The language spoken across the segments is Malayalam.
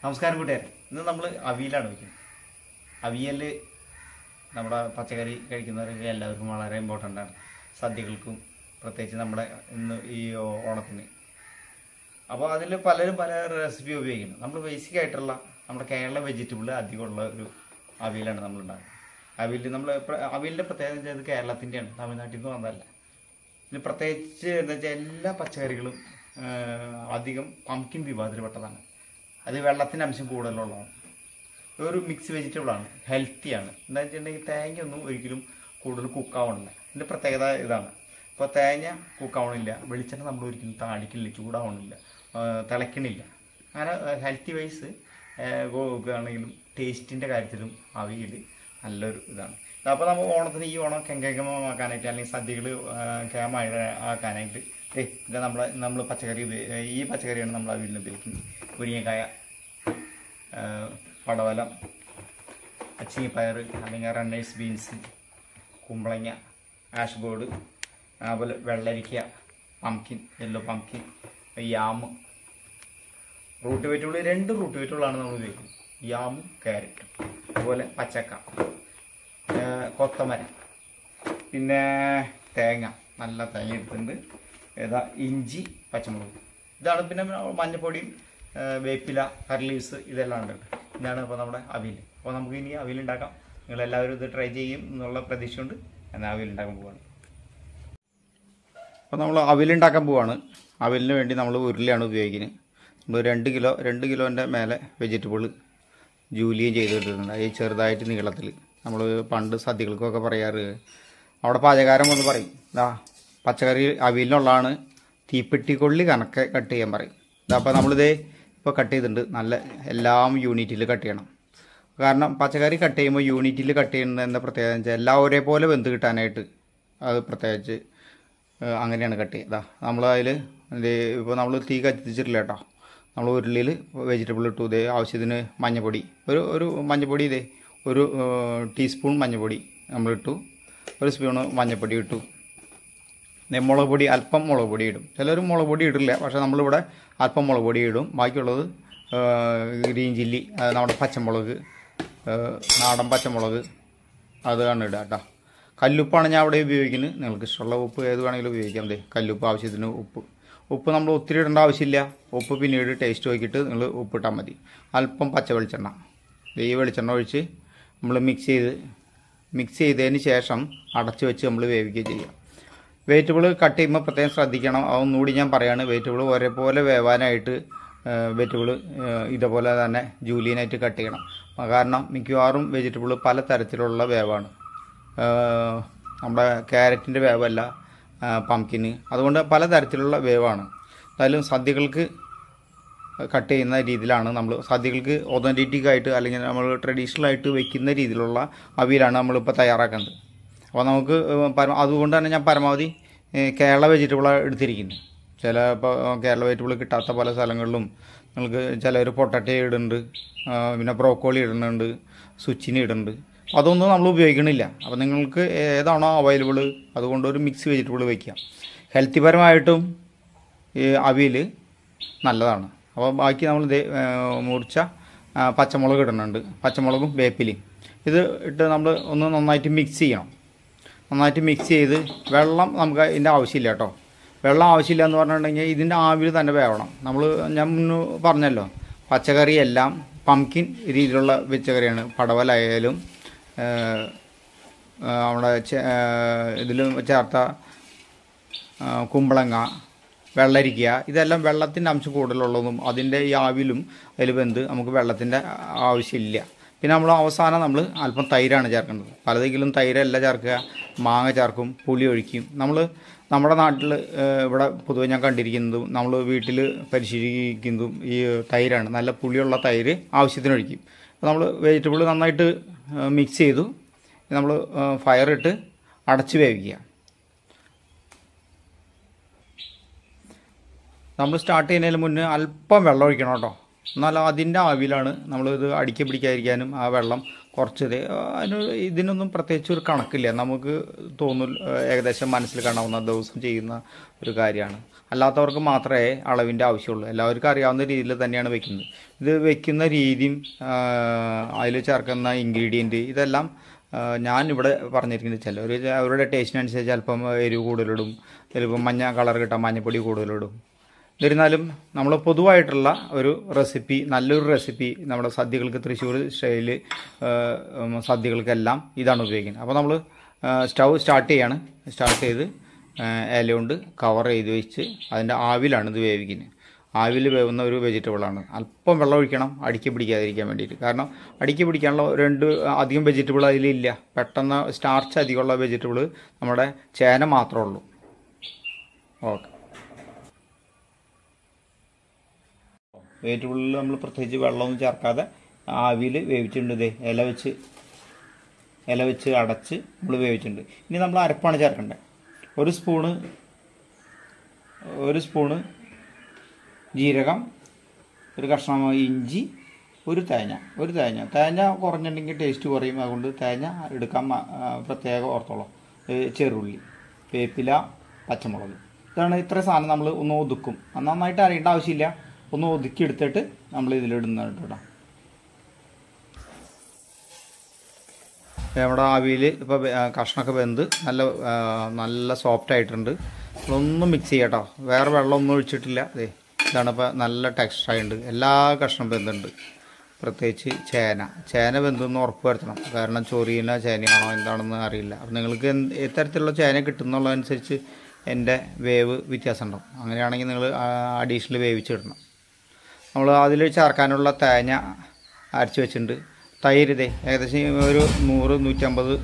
നമസ്കാരം കൂട്ടുകാരെ ഇന്ന് നമ്മൾ അവിയലാണ് വയ്ക്കുന്നത് അവിയൽ നമ്മുടെ പച്ചക്കറി കഴിക്കുന്നവർക്ക് എല്ലാവർക്കും വളരെ ഇമ്പോർട്ടൻ്റ് ആണ് സദ്യകൾക്കും പ്രത്യേകിച്ച് നമ്മുടെ ഇന്ന് ഈ ഓ- ഓണത്തിന് അപ്പോൾ അതിൽ പലരും പല റെസിപ്പി ഉപയോഗിക്കുന്നു നമ്മൾ ബേസിക് ആയിട്ടുള്ള നമ്മുടെ കേരള വെജിറ്റബിൾ അധികമുള്ള ഒരു അവിയലാണ് നമ്മൾ ഉണ്ടാക്കുന്നത് അവിയൽ നമ്മൾ അവിയലിൻ്റെ പ്രത്യേകത എന്ന് വെച്ചാൽ ഇത് കേരളത്തിൻ്റെയാണ് തമിഴ്നാട്ടിൽ നിന്ന് വന്നതല്ല ഇത് പ്രത്യേകിച്ച് എന്താ വെച്ചാൽ എല്ലാ പച്ചക്കറികളും ആ, അധികം പംകിൻ വിഭാഗത്തിൽപ്പെട്ടതാണ് അത് വെള്ളത്തിൻ്റെ അംശം കൂടുതലുള്ളതാണ് ഒരു മിക്സ് വെജിറ്റബിൾ ആണ് ഹെൽത്തിയാണ് എന്താ വെച്ചിട്ടുണ്ടെങ്കിൽ തേങ്ങയൊന്നും ഒരിക്കലും കൂടുതൽ കുക്കാവണില്ല ഇതിൻ്റെ പ്രത്യേകത ഇതാണ് ഇപ്പോൾ തേങ്ങ കുക്കാവണില്ല വെളിച്ചെണ്ണ നമ്മൾ ഒരിക്കലും താളിക്കണില്ല ചൂടാവണില്ല ആ, തിളയ്ക്കണില്ല അങ്ങനെ ഹെൽത്തി വൈസ് നോക്കുകയാണെങ്കിലും ടേസ്റ്റിൻ്റെ കാര്യത്തിലും അവിയൽ നല്ലൊരു ഇതാണ് അപ്പോൾ നമ്മൾ ഓണത്തിന് ഈ ഓണം കെങ്കേമമാക്കാനായിട്ട് അല്ലെങ്കിൽ സദ്യകൾ കേമായി ആക്കാനായിട്ട് ദേ ഇത് നമ്മളെ നമ്മൾ പച്ചക്കറി ഉപയോഗി ഈ പച്ചക്കറിയാണ് നമ്മൾ അവിയലിന് ഉപയോഗിക്കുന്നത് മുരിങ്ങക്കായ ആ, പടവലം അച്ചിങ്ങപ്പയർ അല്ലെങ്കിൽ റണ്ണേഴ്സ് ബീൻസ് കുമ്പളങ്ങ ആഷ് ബോർഡ് അതുപോലെ വെള്ളരിക്ക pumpkin yellow pumpkin yam root vegetable രണ്ട് റൂട്ട് വെജിറ്റബിളാണ് നമ്മൾ ഉപയോഗിക്കുന്നത് യാമും ക്യാരറ്റും അതുപോലെ പച്ചക്ക ആ, കൊത്തമര പിന്നെ തേങ്ങ നല്ല തേങ്ങ എടുത്തിട്ടുണ്ട് ഏതാ ഇഞ്ചി പച്ചമുളക് ഇതാണ് പിന്നെ മഞ്ഞപ്പൊടിയും ആ, വേപ്പില കറി ലീവ്സ് ഇതെല്ലാം ഉണ്ട് ഇതാണ് ഇപ്പോൾ നമ്മുടെ അവിയൽ അപ്പോൾ നമുക്ക് ഇനി അവിയൽ ഉണ്ടാക്കാം നിങ്ങളെല്ലാവരും ഇത് ട്രൈ ചെയ്യും എന്നുള്ള പ്രതീക്ഷയുണ്ട് എന്നാൽ അവിയൽ ഉണ്ടാക്കാൻ പോവാണ് അപ്പോൾ നമ്മൾ അവിലുണ്ടാക്കാൻ പോവാണ് അവിലിന് വേണ്ടി നമ്മൾ ഉരുളിയാണ് ഉപയോഗിക്കുന്നത് നമ്മൾ രണ്ട് കിലോ രണ്ട് കിലോൻ്റെ മേലെ വെജിറ്റബിൾ ജൂലിയും ചെയ്തിട്ടുണ്ട് ഈ ചെറുതായിട്ട് നീളത്തിൽ നമ്മൾ പണ്ട് സദ്യകൾക്കൊക്കെ പറയാറ് അവിടെ പാചകക്കാരൻ വന്ന് പറയും ഇതാ പച്ചക്കറി അവിയലിനുള്ളതാണ് തീപ്പെട്ടിക്കൊള്ളി കണക്കെ കട്ട് ചെയ്യാൻ പറയും ഇതാ അപ്പോൾ നമ്മളിതേ ഇപ്പോൾ കട്ട് ചെയ്തിട്ടുണ്ട് നല്ല എല്ലാം യൂണിറ്റിൽ കട്ട് ചെയ്യണം കാരണം പച്ചക്കറി കട്ട് ചെയ്യുമ്പോൾ യൂണിറ്റിൽ കട്ട് ചെയ്യുന്നത് എന്താ പ്രത്യേകത എന്ന് വെച്ചാൽ എല്ലാം ഒരേപോലെ വെന്ത് കിട്ടാനായിട്ട് അത് പ്രത്യേകിച്ച് ഏഹ് അങ്ങനെയാണ് കട്ട് ചെയ്യുക നമ്മൾ അതിൽ ഇപ്പോൾ നമ്മൾ തീ കത്തിച്ചിട്ടില്ല കേട്ടോ നമ്മൾ ഉരുളിയിൽ വെജിറ്റബിൾ ഇട്ടു ഇതേ ആവശ്യത്തിന് മഞ്ഞപ്പൊടി ഒരു ഒരു മഞ്ഞപ്പൊടി ഇതേ ഒരു ഏഹ് ടീസ്പൂൺ മഞ്ഞപ്പൊടി നമ്മളിട്ടു ഒരു സ്പൂണ് മഞ്ഞപ്പൊടി ഇട്ടു ദേ മുളക് പൊടി അല്പം മുളക് പൊടി ഇടും ചിലർ മുളക് പൊടി ഇടില്ല പക്ഷേ നമ്മളിവിടെ അല്പം മുളക് പൊടി ഇടും ബാക്കിയുള്ളത് ഗ്രീൻ ചില്ലി അത് നമ്മുടെ പച്ചമുളക് ഏഹ് നാടൻ പച്ചമുളക് അതാണ് ഇടുക കേട്ടോ കല്ലുപ്പാണ് ഞാൻ അവിടെ ഉപയോഗിക്കുന്നത് നിങ്ങൾക്ക് ഇഷ്ടമുള്ള ഉപ്പ് ഏത് വേണമെങ്കിലും ഉപയോഗിക്കാം ദേ കല്ലുപ്പ് ആവശ്യത്തിന് ഉപ്പ് ഉപ്പ് നമ്മൾ ഒത്തിരി ഇടേണ്ട ആവശ്യമില്ല ഉപ്പ് പിന്നീട് ടേസ്റ്റ് നോക്കിയിട്ട് നിങ്ങൾ ഉപ്പിട്ടാൽ മതി അല്പം പച്ച വെളിച്ചെണ്ണ ദേ ഈ വെളിച്ചെണ്ണ ഒഴിച്ച് നമ്മൾ മിക്സ് ചെയ്ത് മിക്സ് ചെയ്തതിന് ശേഷം അടച്ച് വെച്ച് നമ്മൾ വേവിക്കുക ചെയ്യുക വെജിറ്റബിൾ കട്ട് ചെയ്യുമ്പോൾ പ്രത്യേകം ശ്രദ്ധിക്കണം അതൊന്നുകൂടി ഞാൻ പറയാണ് വെജിറ്റബിൾ ഒരേപോലെ വേവാനായിട്ട് വെജിറ്റബിൾ ഇതേപോലെ തന്നെ ജൂലിയനായിട്ട് കട്ട് ചെയ്യണം ആ കാരണം മിക്കവാറും വെജിറ്റബിൾ പല തരത്തിലുള്ള വേവാണ് ആ, നമ്മുടെ ക്യാരറ്റിൻ്റെ വേവല്ല പംകിന് അതുകൊണ്ട് പല തരത്തിലുള്ള വേവാണ് എന്തായാലും സദ്യകൾക്ക് കട്ട് ചെയ്യുന്ന രീതിയിലാണ് നമ്മൾ സദ്യകൾക്ക് ഒതൻറ്റിറ്റിക് ആയിട്ട് അല്ലെങ്കിൽ നമ്മൾ ട്രഡീഷണൽ ആയിട്ട് വെക്കുന്ന രീതിയിലുള്ള അവിയലാണ് നമ്മളിപ്പോൾ തയ്യാറാക്കുന്നത് അപ്പോൾ നമുക്ക് ഏഹ്, പരമ അതുകൊണ്ട് തന്നെ ഞാൻ പരമാവധി ഏഹ്, കേരള വെജിറ്റബിളാണ് എടുത്തിരിക്കുന്നത് ചില ഇപ്പോൾ കേരള വെജിറ്റബിൾ കിട്ടാത്ത പല സ്ഥലങ്ങളിലും നിങ്ങൾക്ക് ചിലർ പൊട്ടറ്റോ ഇടുന്നുണ്ട് ആ, പിന്നെ ബ്രോക്കോളി ഇടുന്നുണ്ട് സുച്ചിനി ഇടുന്നുണ്ട് അതൊന്നും നമ്മൾ ഉപയോഗിക്കണില്ല അപ്പോൾ നിങ്ങൾക്ക് ഏതാണോ അവൈലബിൾ അതുകൊണ്ട് ഒരു മിക്സ് വെജിറ്റബിൾ വയ്ക്കുക ഹെൽത്തി പരമായിട്ടും ഈ അവിയൽ നല്ലതാണ് അപ്പോൾ ബാക്കി നമ്മൾ ദേ, ഏ, മുറിച്ച ആ, പച്ചമുളക് ഇടുന്നുണ്ട് പച്ചമുളകും വേപ്പിലയും ഇത് ഇട്ട് നമ്മൾ ഒന്ന് നന്നായിട്ട് മിക്സ് ചെയ്യണം നന്നായിട്ട് മിക്സ് ചെയ്ത് വെള്ളം നമുക്ക് ഇതിൻ്റെ ആവശ്യമില്ല കേട്ടോ വെള്ളം ആവശ്യമില്ല എന്ന് പറഞ്ഞിട്ടുണ്ടെങ്കിൽ ഇതിൻ്റെ ആവിൽ തന്നെ വേവണം നമ്മൾ ഞാൻ മുന്ന് പറഞ്ഞല്ലോ പച്ചക്കറി എല്ലാം പംകിൻ രീതിയിലുള്ള പച്ചക്കറിയാണ് പടവലായാലും ഏ, ആ, നമ്മുടെ ഇതിൽ ചേർത്ത ആ, കുമ്പളങ്ങ വെള്ളരിക്ക ഇതെല്ലാം വെള്ളത്തിൻ്റെ അംശം കൂടുതലുള്ളതും അതിൻ്റെ ഈ ആവിലും അതിൽ വെന്ത് നമുക്ക് വെള്ളത്തിൻ്റെ ആവശ്യമില്ല പിന്നെ നമ്മൾ അവസാനം നമ്മൾ അല്പം തൈരാണ് ചേർക്കേണ്ടത് പലതെങ്കിലും തൈരല്ല ചേർക്കുക മാങ്ങ ചേർക്കും പുളി ഒഴിക്കും നമ്മൾ നമ്മുടെ നാട്ടിൽ ഇവിടെ പൊതുവെ ഞാൻ കണ്ടിരിക്കുന്നതും നമ്മൾ വീട്ടിൽ പരിശീലിക്കുന്നതും ഈ തൈരാണ് നല്ല പുളിയുള്ള തൈര് ആവശ്യത്തിന് ഒഴിക്കും അപ്പോൾ നമ്മൾ വെജിറ്റബിൾ നന്നായിട്ട് മിക്സ് ചെയ്തു നമ്മൾ ഫയറിട്ട് അടച്ച് വേവിക്കുക നമ്മൾ സ്റ്റാർട്ട് ചെയ്യുന്നതിന് മുന്നേ അല്പം വെള്ളം ഒഴിക്കണം കേട്ടോ എന്നാൽ അതിൻ്റെ ആവിയിലാണ് നമ്മളിത് അടിക്കി പിടിക്കാതിരിക്കാനും ആ വെള്ളം കുറച്ച് ഇത് അതിന് ഇതിനൊന്നും പ്രത്യേകിച്ച് ഒരു കണക്കില്ല നമുക്ക് തോന്നും ഏകദേശം മനസ്സിൽ കാണാവുന്ന ദിവസം ചെയ്യുന്ന ഒരു കാര്യമാണ് അല്ലാത്തവർക്ക് മാത്രമേ അളവിൻ്റെ ആവശ്യമുള്ളൂ എല്ലാവർക്കും അറിയാവുന്ന രീതിയിൽ തന്നെയാണ് വെക്കുന്നത് ഇത് വെക്കുന്ന രീതിയും അതിൽ ചേർക്കുന്ന ഇൻഗ്രീഡിയൻറ്റ് ഇതെല്ലാം ആ, ഞാൻ ഇവിടെ പറഞ്ഞിരിക്കുന്നത് ചിലർ അവരുടെ ടേസ്റ്റിനനുസരിച്ച് ചിലപ്പം എരിവ് കൂടുതലിടും ചിലപ്പം മഞ്ഞ കളർ കിട്ടാൻ മഞ്ഞപ്പൊടി കൂടുതലിടും എന്നിരുന്നാലും നമ്മൾ പൊതുവായിട്ടുള്ള ഒരു റെസിപ്പി നല്ലൊരു റെസിപ്പി നമ്മുടെ സദ്യകൾക്ക് തൃശ്ശൂർ സ്റ്റൈല് സദ്യകൾക്കെല്ലാം ഇതാണ് ഉപയോഗിക്കുന്നത് അപ്പോൾ നമ്മൾ സ്റ്റൗ സ്റ്റാർട്ട് ചെയ്യാണ് സ്റ്റാർട്ട് ചെയ്ത് ആ, ഇല കൊണ്ട് കവർ ചെയ്ത് വെച്ച് അതിൻ്റെ ആവിലാണ് ഇത് വേവിക്കുന്നത് ആവിൽ വേവുന്ന ഒരു വെജിറ്റബിളാണ് അല്പം വെള്ളം ഒഴിക്കണം അടുക്കി പിടിക്കാതിരിക്കാൻ വേണ്ടിയിട്ട് കാരണം അടുക്കി പിടിക്കാനുള്ള രണ്ട് അധികം വെജിറ്റബിൾ അതിലില്ല പെട്ടെന്ന് സ്റ്റാർച്ച് അധികമുള്ള വെജിറ്റബിൾ നമ്മുടെ ചേന മാത്രമേ ഉള്ളൂ ഓക്കെ വെജിറ്റബിളിൽ നമ്മൾ പ്രത്യേകിച്ച് വെള്ളമൊന്നും ചേർക്കാതെ ആവിയിൽ വേവിച്ചിട്ടുണ്ട് ഇതേ ഇല വെച്ച് ഇല വെച്ച് അടച്ച് നമ്മൾ വേവിച്ചിട്ടുണ്ട് ഇനി നമ്മൾ അരപ്പാണ് ചേർക്കേണ്ടത് ഒരു സ്പൂണ് ഒരു സ്പൂണ് ജീരകം ഒരു കഷ്ണം ഇഞ്ചി ഒരു തേങ്ങ ഒരു തേങ്ങ തേങ്ങ കുറഞ്ഞിട്ടുണ്ടെങ്കിൽ ടേസ്റ്റ് കുറയും അതുകൊണ്ട് തേങ്ങ എടുക്കാൻ മ- ആ, പ്രത്യേകം ഓർത്തോളം ഏ, ചെറുള്ളി വേപ്പില പച്ചമുളക് ഇതാണ് ഇത്ര സാധനം നമ്മൾ ഒന്ന് ഒതുക്കും അത് നന്നായിട്ട് അറിയേണ്ട ആവശ്യമില്ല ഒന്ന് ഒതുക്കി എടുത്തിട്ട് നമ്മൾ ഇതിലിടുന്ന കേട്ടോ നമ്മുടെ ആവിയിൽ ഇപ്പോൾ കഷ്ണമൊക്കെ വെന്ത് നല്ല ആ, നല്ല സോഫ്റ്റ് ആയിട്ടുണ്ട് അതൊന്നും മിക്സ് ചെയ്യട്ടോ വേറെ വെള്ളമൊന്നും ഒഴിച്ചിട്ടില്ല അതെ ഇതാണ് ഇപ്പോൾ നല്ല ടെക്സ്ചർ ആയിട്ടുണ്ട് എല്ലാ കഷ്ണം വെന്തുണ്ട് പ്രത്യേകിച്ച് ചേന ചേന വെന്തെന്ന് ഉറപ്പ് വരുത്തണം കാരണം ചൊറിയന ചേനയാണോ എന്താണെന്ന് അറിയില്ല അപ്പം നിങ്ങൾക്ക് എന്ത് എത്തരത്തിലുള്ള ചേന കിട്ടുന്നുള്ളതനുസരിച്ച് എൻ്റെ വേവ് വ്യത്യാസം ഉണ്ടാവും അങ്ങനെയാണെങ്കിൽ നിങ്ങൾ അഡീഷണൽ വേവിച്ചിടണം നമ്മൾ അതിൽ ചേർക്കാനുള്ള തേങ്ങ അരച്ച് വെച്ചിട്ടുണ്ട് തൈര് ഇതേ ഏകദേശം ഒരു നൂറ് നൂറ്റമ്പത്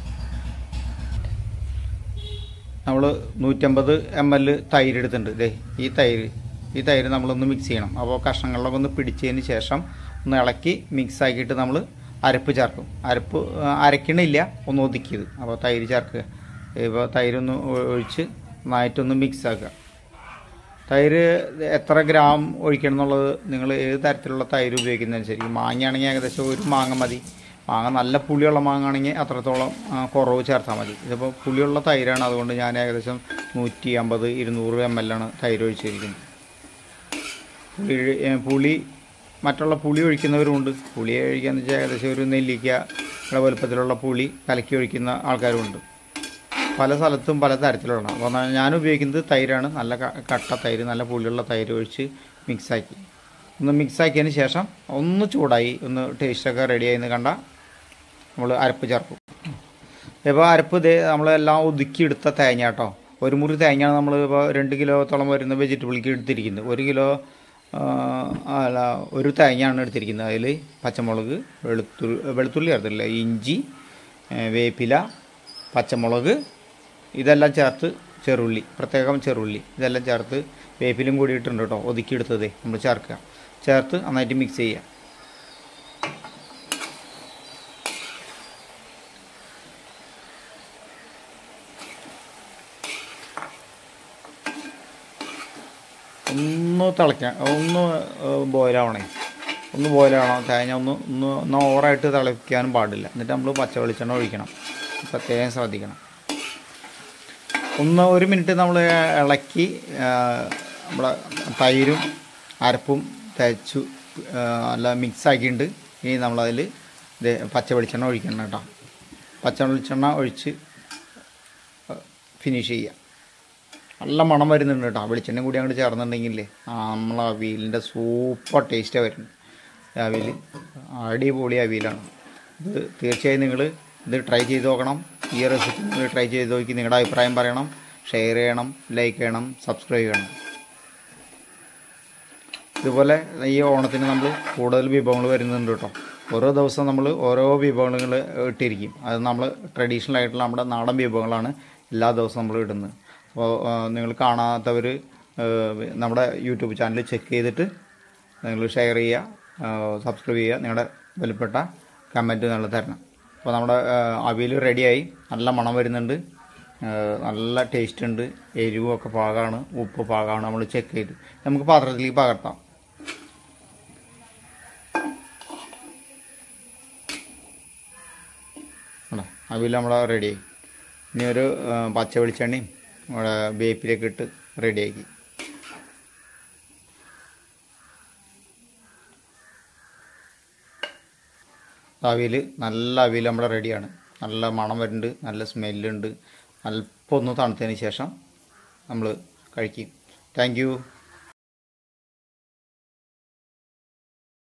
നമ്മൾ നൂറ്റമ്പത് എം എൽ തൈര് എടുത്തിട്ടുണ്ട് ഇതേ ഈ തൈര് ഈ തൈര് നമ്മളൊന്ന് മിക്സ് ചെയ്യണം അപ്പോൾ കഷ്ണങ്ങളിലൊക്കെ ഒന്ന് പിടിച്ചതിന് ശേഷം ഒന്ന് ഇളക്കി മിക്സ് ആക്കിയിട്ട് നമ്മൾ അരപ്പ് ചേർക്കും അരപ്പ് ആ, അരക്കണില്ല ഒന്ന് ഒതുക്കിയത് അപ്പോൾ തൈര് ചേർക്കുക ഇപ്പോൾ തൈരൊന്ന് ഒ- ഒഴിച്ച് നന്നായിട്ടൊന്ന് മിക്സ് ആക്കുക തൈര് എത്ര ഗ്രാം ഒഴിക്കണം എന്നുള്ളത് നിങ്ങൾ ഏത് തരത്തിലുള്ള തൈര് ഉപയോഗിക്കുന്നതനുസരിച്ച് മാങ്ങയാണെങ്കിൽ ഏകദേശം ഒരു മാങ്ങ മതി മാങ്ങ നല്ല പുളിയുള്ള മാങ്ങ ആണെങ്കിൽ അത്രത്തോളം ആ, കുറവ് ചേർത്താൽ മതി ഇതിപ്പോൾ പുളിയുള്ള തൈരാണ് അതുകൊണ്ട് ഞാൻ ഏകദേശം നൂറ്റി അമ്പത് ഇരുന്നൂറ് എം എൽ ആണ് തൈര് ഒഴിച്ചിരിക്കുന്നത് പുളി ഏ, പുളി മറ്റുള്ള പുളി ഒഴിക്കുന്നവരുമുണ്ട് പുളി ഒഴിക്കാന്ന് വെച്ചാൽ ഏകദേശം ഒരു നെല്ലിക്ക വലുപ്പത്തിലുള്ള പുളി കലക്കി ഒഴിക്കുന്ന ആൾക്കാരുമുണ്ട് പല സ്ഥലത്തും പല തരത്തിലുള്ള അപ്പോൾ ന- ഞാൻ ഉപയോഗിക്കുന്നത് തൈരാണ് നല്ല ക- കട്ട തൈര് നല്ല പുളിയുള്ള തൈര് ഒഴിച്ച് മിക്സാക്കി ഒന്ന് മിക്സാക്കിയതിന് ശേഷം ഒന്ന് ചൂടായി ഒന്ന് ടേസ്റ്റൊക്കെ റെഡിയായി എന്ന് കണ്ട നമ്മൾ അരപ്പ് ചേർക്കും ഇപ്പോൾ അരപ്പ് ഇതേ നമ്മളെല്ലാം ഒതുക്കിയെടുത്ത തേങ്ങ കേട്ടോ ഒരു മുറി തേങ്ങയാണ് നമ്മൾ ഇപ്പോൾ രണ്ട് കിലോത്തോളം വരുന്ന വെജിറ്റബിൾക്ക് എടുത്തിരിക്കുന്നത് ഒരു കിലോ ആ, അല്ല ഒരു തേങ്ങയാണ് എടുത്തിരിക്കുന്നത് അതിൽ പച്ചമുളക് വെളുത്തുള്ളി വെളുത്തുള്ളി ചേർത്തില്ല ഇഞ്ചി ഏ, വേപ്പില പച്ചമുളക് ഇതെല്ലാം ചേർത്ത് ചെറുള്ളി പ്രത്യേകം ചെറുള്ളി ഇതെല്ലാം ചേർത്ത് വേപ്പിലും കൂടി ഇട്ടിട്ടുണ്ട് കേട്ടോ ഒതുക്കിയെടുത്തതേ നമ്മൾ ചേർക്കുക ചേർത്ത് നന്നായിട്ട് മിക്സ് ചെയ്യുക ഒന്ന് തിളയ്ക്കാൻ ഒന്ന് ബോയിലാവണേ ഒന്ന് ബോയിലാവണം തേങ്ങ ഒന്ന് ഒന്ന് ഒന്ന് ഓവറായിട്ട് തിളയ്ക്കാനും പാടില്ല എന്നിട്ട് നമ്മൾ പച്ച വെളിച്ചെണ്ണ ഒഴിക്കണം പ്രത്യേകം ശ്രദ്ധിക്കണം ഒന്ന് ഒരു മിനിറ്റ് നമ്മൾ ഇളക്കി ആ, നമ്മളെ തൈരും അരപ്പും തേച്ചു ആ, നല്ല മിക്സ് ആക്കിയിട്ടുണ്ട് ഇനി നമ്മളതിൽ ഇത് പച്ച വെളിച്ചെണ്ണ ഒഴിക്കണം കേട്ടോ പച്ച വെളിച്ചെണ്ണ ഒഴിച്ച് ഫിനിഷ് ചെയ്യുക നല്ല മണം വരുന്നുണ്ട് കേട്ടോ വെളിച്ചെണ്ണ കൂടി അങ്ങോട്ട് ചേർന്നിട്ടുണ്ടെങ്കിലേ ആ നമ്മളെ അവിയലിൻ്റെ സൂപ്പർ ടേസ്റ്റാണ് വരുന്നത് അവിയൽ അടിപൊളി അവിയലാണ് ഇത് തീർച്ചയായും നിങ്ങൾ ഇത് ട്രൈ ചെയ്ത് നോക്കണം ഈ റെസിപ്പി നിങ്ങൾ ട്രൈ ചെയ്ത് നോക്കി നിങ്ങളുടെ അഭിപ്രായം പറയണം ഷെയർ ചെയ്യണം ലൈക്ക് ചെയ്യണം സബ്സ്ക്രൈബ് ചെയ്യണം ഇതുപോലെ ഈ ഓണത്തിന് നമ്മൾ കൂടുതൽ വിഭവങ്ങൾ വരുന്നുണ്ട് കേട്ടോ ഓരോ ദിവസം നമ്മൾ ഓരോ വിഭവങ്ങൾ ഇട്ടിരിക്കും അത് നമ്മൾ ട്രഡീഷണൽ ആയിട്ടുള്ള നമ്മുടെ നാടൻ വിഭവങ്ങളാണ് എല്ലാ ദിവസവും നമ്മൾ ഇടുന്നത് അപ്പോൾ നിങ്ങൾ കാണാത്തവർ നമ്മുടെ യൂട്യൂബ് ചാനൽ ചെക്ക് ചെയ്തിട്ട് നിങ്ങൾ ഷെയർ ചെയ്യുക സബ്സ്ക്രൈബ് ചെയ്യുക നിങ്ങളുടെ വിലപ്പെട്ട കമൻറ്റ് നിങ്ങൾ തരണം അപ്പോൾ നമ്മുടെ അവിയൽ റെഡിയായി നല്ല മണം വരുന്നുണ്ട് ആ, നല്ല ടേസ്റ്റ് ഉണ്ട് എരിവും ഒക്കെ പാകമാണ് ഉപ്പ് പാകമാണ് നമ്മൾ ചെക്ക് ചെയ്ത് നമുക്ക് പാത്രത്തിലേക്ക് പകർത്താം കണ്ടോ അവിയൽ നമ്മളെ റെഡിയായി ഇനി ഒരു ആ, പച്ച വെളിച്ചെണ്ണയും നമ്മുടെ വേപ്പിലേക്ക് ഇട്ട് റെഡിയാക്കി അവിയൽ നല്ല അവിയൽ നമ്മുടെ റെഡിയാണ് നല്ല മണം വരുന്നുണ്ട് നല്ല സ്മെല്ലുണ്ട് അല്പം ഒന്ന് തണുത്തതിന് ശേഷം നമ്മൾ കഴിക്കും താങ്ക് യു